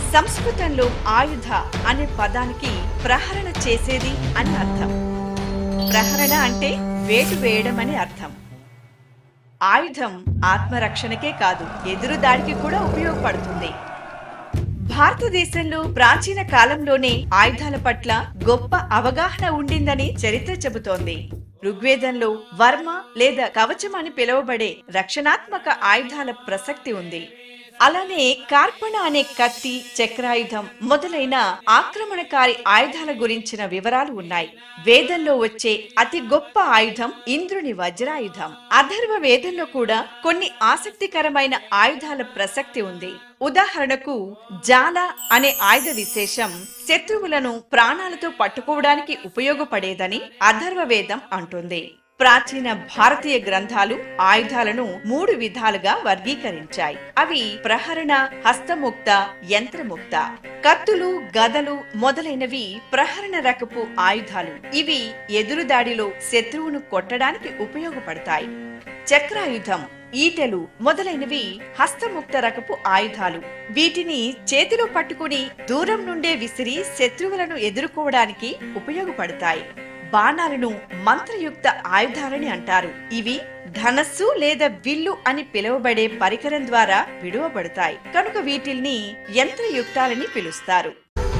సంస్కృతంలో ఆయుధ అనే పదానికి ప్రహరణ చేసేది అని అర్థం ప్రహరణ అంటే వేటు వేయడం అని అర్థం ఆయుధం ఆత్మరక్షణకే కాదు ఎదురు దాడికి కూడా ఉపయోగపడుతుంది భారతదేశంలో ప్రాచీన కాలంలోనే ఆయుధాల పట్ల గొప్ప అవగాహన ఉండిందని చరిత్ర చెబుతోంది ఋగ్వేదంలో వర్మ లేదా కవచం అని పిలువబడే రక్షణాత్మక ఆయుధాల ప్రసక్తి ఉంది అలానే కార్పణ అనే కత్తి చక్రాయుధం మొదలైన ఆక్రమణకారి ఆయుధాల గురించిన వివరాలు ఉన్నాయి వేదంలో వచ్చే అతి గొప్ప ఆయుధం ఇంద్రుని వజ్రాయుధం అథర్వ వేదంలో కూడా కొన్ని ఆసక్తికరమైన ఆయుధాల ప్రసక్తి ఉంది ఉదాహరణకు జాల అనే ఆయుధ విశేషం శత్రువులను ప్రాణాలతో పట్టుకోవడానికి ఉపయోగపడేదని అథర్వ వేదం అంటుంది ప్రాచీన భారతీయ గ్రంథాలు ఆయుధాలను మూడు విధాలుగా వర్గీకరించాయి అవి ప్రహరణ హస్తముక్త యంత్రముక్త కత్తులు గదలు మొదలైనవి ప్రహరణ రకపు ఆయుధాలు ఇవి ఎదురుదాడిలో శత్రువును కొట్టడానికి ఉపయోగపడతాయి చక్రాయుధం ఈటెలు మొదలైనవి హస్తముక్త రకపు ఆయుధాలు వీటిని చేతిలో పట్టుకుని దూరం నుండే విసిరి శత్రువులను ఎదుర్కోవడానికి ఉపయోగపడతాయి బాణాలను మంత్రయుక్త ఆయుధాలని అంటారు ఇవి ధనస్సు లేదా విల్లు అని పిలువబడే పరికరం ద్వారా విడువబడతాయి కనుక వీటిల్ని యంత్రయుక్తాలని పిలుస్తారు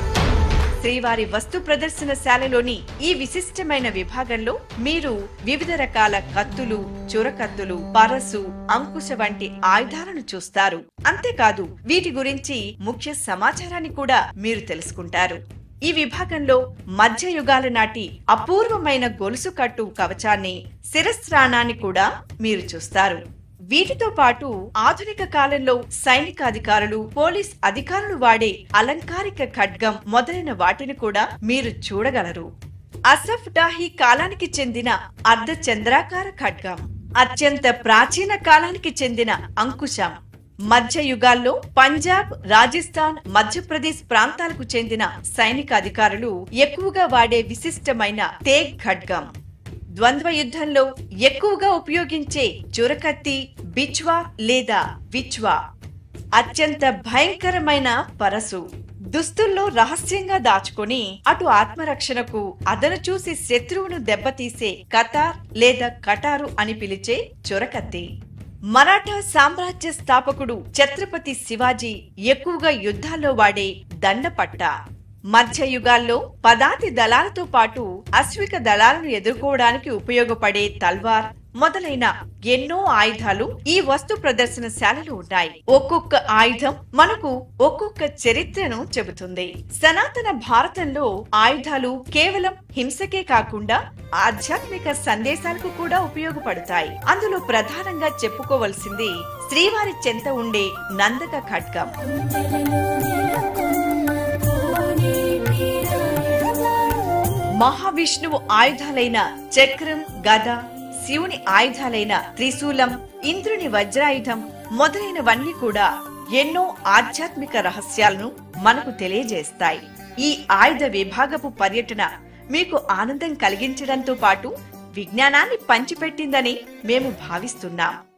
శ్రీవారి వస్తు ప్రదర్శనశాలలోని ఈ విశిష్టమైన విభాగంలో మీరు వివిధ రకాల కత్తులు చురకత్తులు పరసు అంకుశ వంటి ఆయుధాలను చూస్తారు అంతేకాదు వీటి గురించి ముఖ్య సమాచారాన్ని కూడా మీరు తెలుసుకుంటారు ఈ విభాగంలో మధ్యయుగాల నాటి అపూర్వమైన గొలుసు కట్టు కవచాన్ని శిరస్త్రాణాన్ని కూడా మీరు చూస్తారు వీటితో పాటు ఆధునిక కాలంలో సైనికాధికారులు పోలీస్ అధికారులు వాడే అలంకారిక ఖడ్గం మొదలైన వాటిని కూడా మీరు చూడగలరు అసఫ్ డాహీ కాలానికి చెందిన అర్ధ చంద్రాకార ఖడ్గం అత్యంత ప్రాచీన కాలానికి చెందిన అంకుశం మధ్య యుగాల్లో పంజాబ్ రాజస్థాన్ మధ్యప్రదేశ్ ప్రాంతాలకు చెందిన సైనిక అధికారులు ఎక్కువగా వాడే విశిష్టమైన తేగ్ ఖడ్గం ద్వంద్వ యుద్ధంలో ఎక్కువగా ఉపయోగించే చురకత్తి బిచ్వా లేదా విచ్వా అత్యంత భయంకరమైన పరసు దుస్తుల్లో రహస్యంగా దాచుకొని అటు ఆత్మరక్షణకు అదను చూసి శత్రువును దెబ్బతీసే కతార్ లేదా కటారు అని పిలిచే చురకత్తి మరాఠా సామ్రాజ్య స్థాపకుడు ఛత్రపతి శివాజీ ఎక్కువగా యుద్ధాల్లో వాడే దండపట్ట మధ్య యుగాల్లో పదాతి దళాలతో పాటు అశ్విక దళాలను ఎదుర్కోవడానికి ఉపయోగపడే తల్వార్ మొదలైన ఎన్నో ఆయుధాలు ఈ వస్తు ప్రదర్శనశాలలో ఉన్నాయి ఒక్కొక్క ఆయుధం మనకు ఒక్కొక్క చరిత్రను చెబుతుంది సనాతన భారతంలో ఆయుధాలు కేవలం హింసకే కాకుండా ఆధ్యాత్మిక సందేశాలకు కూడా ఉపయోగపడతాయి అందులో ప్రధానంగా చెప్పుకోవలసింది శ్రీవారి చెంత ఉండే నందక ఖడ్గం మహావిష్ణువు ఆయుధాలైన చక్రం గద శివుని ఆయుధాలైన త్రిశూలం ఇంద్రుని వజ్రాయుధం మొదలైనవన్నీ కూడా ఎన్నో ఆధ్యాత్మిక రహస్యాలను మనకు తెలియజేస్తాయి ఈ ఆయుధ విభాగపు పర్యటన మీకు ఆనందం కలిగించడంతో పాటు విజ్ఞానాన్ని పంచిపెట్టిందని మేము భావిస్తున్నాం